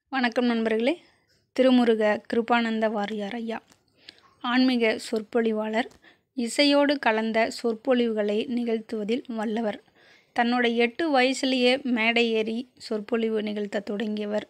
வணக்கம் நண்பர்களே திருமுருக கிருபானந்த வாரியார் ஐயா ஆன்மீக சொற்பொழிவாளர் இசையோடு கலந்த சொற்பொழிவுகளை நிகழ்த்துவதில் வல்லவர் தன்னோட எட்டு வயசுலேயே மேடை ஏறி சொற்பொழிவு நிகழ்த்த தொடங்கியவர்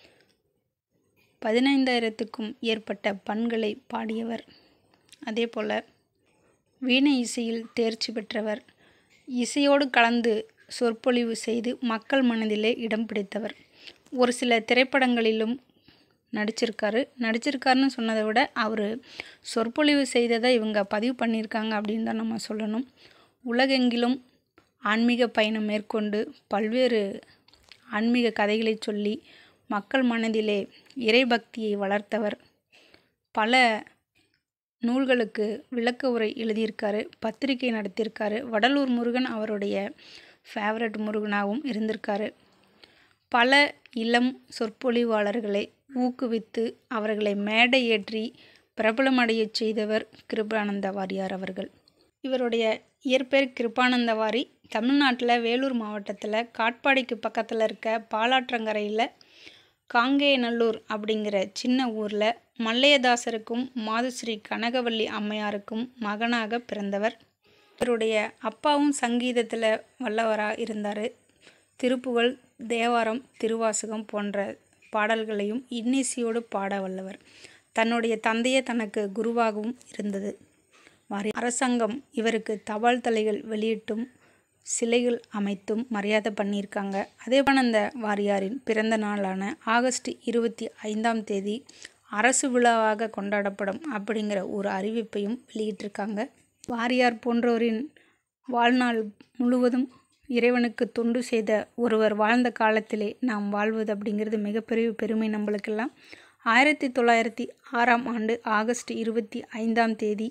பதினைந்தாயிரத்துக்கும் ஏற்பட்ட பண்களை பாடியவர் அதே போல் வீணை இசையில் தேர்ச்சி பெற்றவர் இசையோடு கலந்து சொற்பொழிவு செய்து மக்கள் மனதிலே இடம் பிடித்தவர் ஒரு சில திரைப்படங்களிலும் நடிச்சிருக்காரு நடிச்சிருக்காருன்னு சொன்னதை விட அவர் சொற்பொழிவு செய்ததை இவங்க பதிவு பண்ணியிருக்காங்க அப்படின்னு தான் நம்ம சொல்லணும் உலகெங்கிலும் ஆன்மீக பயணம் மேற்கொண்டு பல்வேறு ஆன்மீக கதைகளை சொல்லி மக்கள் மனதிலே இறைபக்தியை வளர்த்தவர் பல நூல்களுக்கு விளக்க உரை எழுதியிருக்காரு பத்திரிகை நடத்தியிருக்காரு வடலூர் முருகன் அவருடைய ஃபேவரட் முருகனாகவும் இருந்திருக்காரு பல இளம் சொற்பொழிவாளர்களை ஊக்குவித்து அவர்களை மேடை ஏற்றி பிரபலமடையச் செய்தவர் கிருபானந்த வாரியார் அவர்கள் இவருடைய இயற்பெயர் கிருபானந்தவாரி தமிழ்நாட்டில் வேலூர் மாவட்டத்தில் காட்பாடிக்கு பக்கத்தில் இருக்க பாலாற்றங்கரையில் காங்கேயநல்லூர் அப்படிங்கிற சின்ன ஊரில் மல்லையதாசருக்கும் மாதுஸ்ரீ கனகவல்லி அம்மையாருக்கும் மகனாக பிறந்தவர் இவருடைய அப்பாவும் சங்கீதத்தில் வல்லவராக இருந்தார் திருப்புகழ் தேவாரம் திருவாசகம் போன்ற பாடல்களையும் இன்னிசையோடு பாட வல்லவர் தன்னுடைய தந்தையே தனக்கு குருவாகவும் இருந்தது வாரி அரசாங்கம் இவருக்கு தபால் தலைகள் வெளியிட்டும் சிலைகள் அமைத்தும் மரியாதை பண்ணியிருக்காங்க அதேபானந்த வாரியாரின் பிறந்த நாளான ஆகஸ்ட் இருபத்தி ஐந்தாம் தேதி அரசு விழாவாக கொண்டாடப்படும் அப்படிங்கிற ஒரு அறிவிப்பையும் வெளியிட்டிருக்காங்க வாரியார் போன்றோரின் வாழ்நாள் முழுவதும் இறைவனுக்கு தொண்டு செய்த ஒருவர் வாழ்ந்த காலத்திலே நாம் வாழ்வது அப்படிங்கிறது மிகப்பெரிய பெருமை நம்மளுக்கெல்லாம் ஆயிரத்தி தொள்ளாயிரத்தி ஆறாம் ஆண்டு ஆகஸ்ட் இருபத்தி ஐந்தாம் தேதி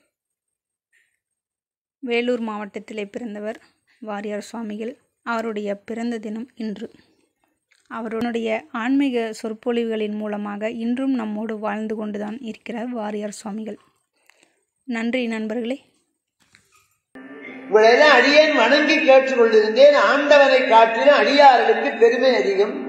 வேலூர் மாவட்டத்திலே பிறந்தவர் வாரியார் சுவாமிகள் அவருடைய பிறந்த தினம் இன்று அவருடைய ஆன்மீக சொற்பொழிவுகளின் மூலமாக இன்றும் நம்மோடு வாழ்ந்து கொண்டுதான் இருக்கிறார் வாரியார் சுவாமிகள் நன்றி நண்பர்களே இவளையெல்லாம் அடியேன் வணங்கி கேட்டுக் கொண்டிருந்தேன் ஆண்டவனை காட்டிலும் அடியார்களுக்கு பெருமை அதிகம்